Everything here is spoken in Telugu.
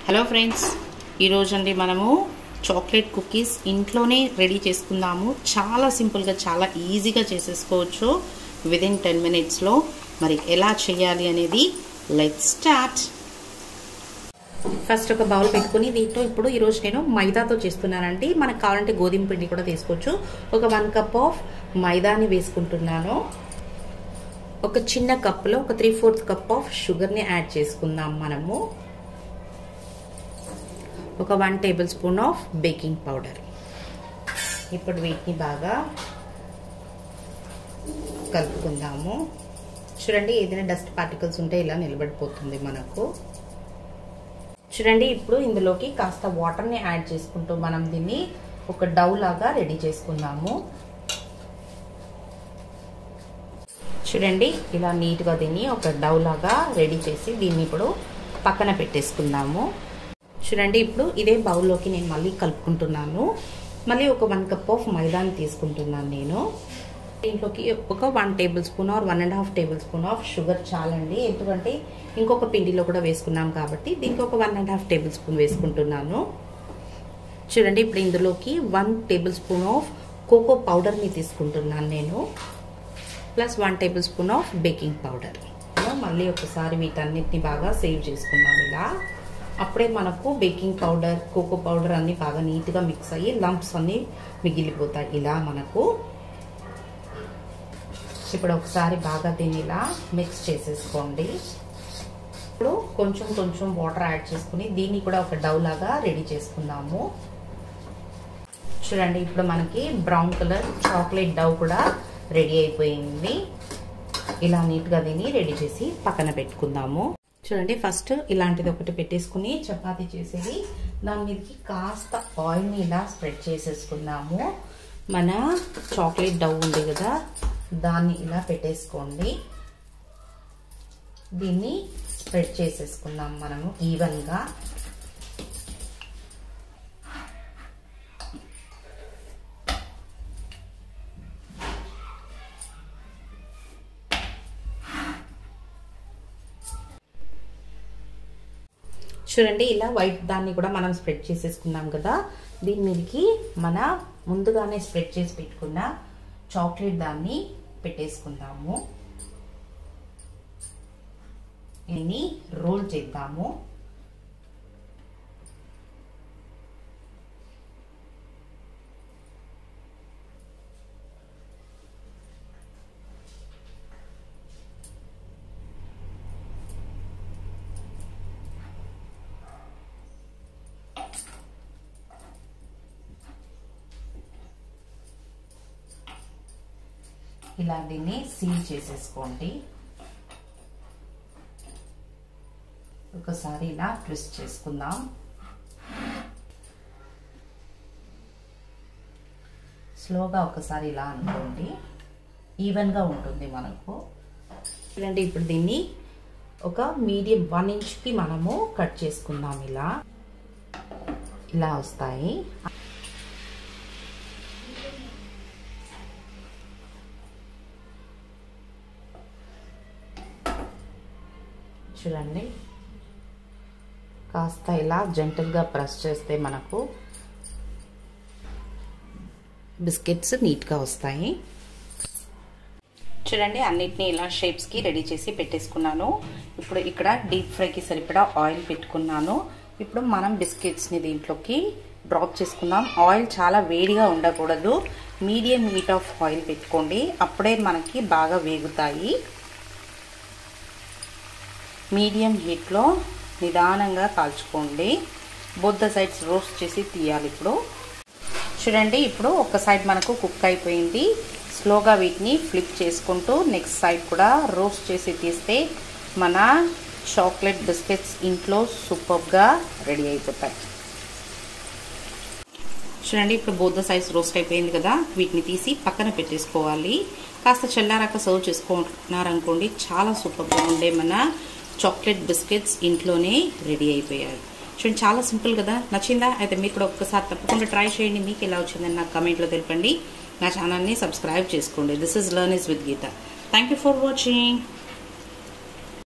హలో ఫ్రెండ్స్ ఈరోజు అండి మనము చాక్లెట్ కుకీస్ ఇంట్లోనే రెడీ చేసుకుందాము చాలా సింపుల్గా చాలా ఈజీగా చేసేసుకోవచ్చు విదిన్ టెన్ మినిట్స్లో మరి ఎలా చేయాలి అనేది లెట్ స్టార్ట్ ఫస్ట్ ఒక బౌల్ పెట్టుకుని దీంట్లో ఇప్పుడు ఈరోజు నేను మైదాతో చేస్తున్నానండి మనకు కావాలంటే గోధుమ పిండి కూడా తీసుకోవచ్చు ఒక వన్ కప్ ఆఫ్ మైదాని వేసుకుంటున్నాను ఒక చిన్న కప్లో ఒక త్రీ ఫోర్త్ కప్ ఆఫ్ షుగర్ని యాడ్ చేసుకుందాం మనము ఒక one table spoon of baking powder ఇప్పుడు వీటిని బాగా కలుపుకుందాము చూడండి ఏదైనా డస్ట్ పార్టికల్స్ ఉంటే ఇలా నిలబడిపోతుంది మనకు చూడండి ఇప్పుడు ఇందులోకి కాస్త వాటర్ని యాడ్ చేసుకుంటూ మనం దీన్ని ఒక డౌ లాగా రెడీ చేసుకుందాము చూడండి ఇలా నీట్గా దీన్ని ఒక డౌ లాగా రెడీ చేసి దీన్ని ఇప్పుడు పక్కన పెట్టేసుకుందాము చూడండి ఇప్పుడు ఇదే బౌల్లోకి నేను మళ్ళీ కలుపుకుంటున్నాను మళ్ళీ ఒక వన్ కప్ ఆఫ్ మైదాని తీసుకుంటున్నాను నేను దీంట్లోకి ఒక one table spoon or one and half table spoon of sugar చాలండి ఎందుకంటే ఇంకొక పిండిలో కూడా వేసుకున్నాం కాబట్టి దీనికి ఒక one and half table spoon వేసుకుంటున్నాను చూడండి ఇప్పుడు ఇందులోకి one table spoon of cocoa పౌడర్ని తీసుకుంటున్నాను నేను plus one table spoon of baking powder మళ్ళీ ఒకసారి వీటన్నిటిని బాగా సేవ్ చేసుకుందాం ఇలా అప్పుడే మనకు బేకింగ్ పౌడర్ కోకో పౌడర్ అన్ని బాగా నీట్గా మిక్స్ అయ్యి లంప్స్ అన్ని మిగిలిపోతాయి ఇలా మనకు ఇప్పుడు ఒకసారి బాగా దీన్ని ఇలా మిక్స్ చేసేసుకోండి ఇప్పుడు కొంచెం కొంచెం వాటర్ యాడ్ చేసుకుని దీన్ని కూడా ఒక డవ్ లాగా రెడీ చేసుకుందాము చూడండి ఇప్పుడు మనకి బ్రౌన్ కలర్ చాక్లెట్ డవ్ కూడా రెడీ అయిపోయింది ఇలా నీట్గా దీన్ని రెడీ చేసి పక్కన పెట్టుకుందాము చూడండి ఫస్ట్ ఇలాంటిది ఒకటి పెట్టేసుకుని చపాతీ చేసేది దాని మీదకి కాస్త ఆయిల్ని ఇలా స్ప్రెడ్ చేసేసుకుందాము మన చాక్లెట్ డవ్ ఉంది కదా దాన్ని ఇలా పెట్టేసుకోండి దీన్ని స్ప్రెడ్ చేసేసుకుందాం మనము ఈవెన్గా చూడండి ఇలా వైట్ దాన్ని కూడా మనం స్ప్రెడ్ చేసేసుకున్నాం కదా దీని మీదకి మన ముందుగానే స్ప్రెడ్ చేసి పెట్టుకున్న చాక్లెట్ దాన్ని పెట్టేసుకుందాము దీన్ని రోల్ చేద్దాము ఇలా దీన్ని సీల్ చేసేసుకోండి ఒకసారి ఇలా ట్విస్ట్ చేసుకుందాం స్లోగా ఒకసారి ఇలా అనుకోండి ఈవెన్గా ఉంటుంది మనకు చూడండి ఇప్పుడు దీన్ని ఒక మీడియం వన్ ఇంచ్కి మనము కట్ చేసుకుందాం ఇలా ఇలా వస్తాయి చూడండి కాస్త ఇలా జెంటల్గా ప్రెస్ చేస్తే మనకు బిస్కెట్స్ నీట్గా వస్తాయి చూడండి అన్నిటినీ ఇలా షేప్స్కి రెడీ చేసి పెట్టేసుకున్నాను ఇప్పుడు ఇక్కడ డీప్ ఫ్రైకి సరిపడా ఆయిల్ పెట్టుకున్నాను ఇప్పుడు మనం బిస్కెట్స్ని దీంట్లోకి డ్రాప్ చేసుకుందాం ఆయిల్ చాలా వేడిగా ఉండకూడదు మీడియం హీట్ ఆఫ్ ఆయిల్ పెట్టుకోండి అప్పుడే మనకి బాగా వేగుతాయి మీడియం హీట్లో నిదానంగా కాల్చుకోండి బొద్ద సైడ్స్ రోస్ట్ చేసి తీయాలి ఇప్పుడు చూడండి ఇప్పుడు ఒక సైడ్ మనకు కుక్ అయిపోయింది స్లోగా వీటిని ఫ్లిప్ చేసుకుంటూ నెక్స్ట్ సైడ్ కూడా రోస్ట్ చేసి తీస్తే మన చాక్లెట్ బిస్కెట్స్ ఇంట్లో సూపర్గా రెడీ అయిపోతాయి చూడండి ఇప్పుడు బోధ సైజ్ రోస్ట్ అయిపోయింది కదా వీటిని తీసి పక్కన పెట్టేసుకోవాలి కాస్త చల్లారాక సర్వ్ చేసుకున్నారనుకోండి చాలా సూపర్గా ఉండే మన చాక్లెట్ బిస్కెట్స్ ఇంట్లోనే రెడీ అయిపోయాయి చూడండి చాలా సింపుల్ కదా నచ్చిందా అయితే మీరు కూడా ఒక్కసారి తప్పకుండా ట్రై చేయండి మీకు ఎలా వచ్చిందని నాకు కమెంట్లో తెలపండి నా ఛానల్ని సబ్స్క్రైబ్ చేసుకోండి this is learn is with Geeta thank you for watching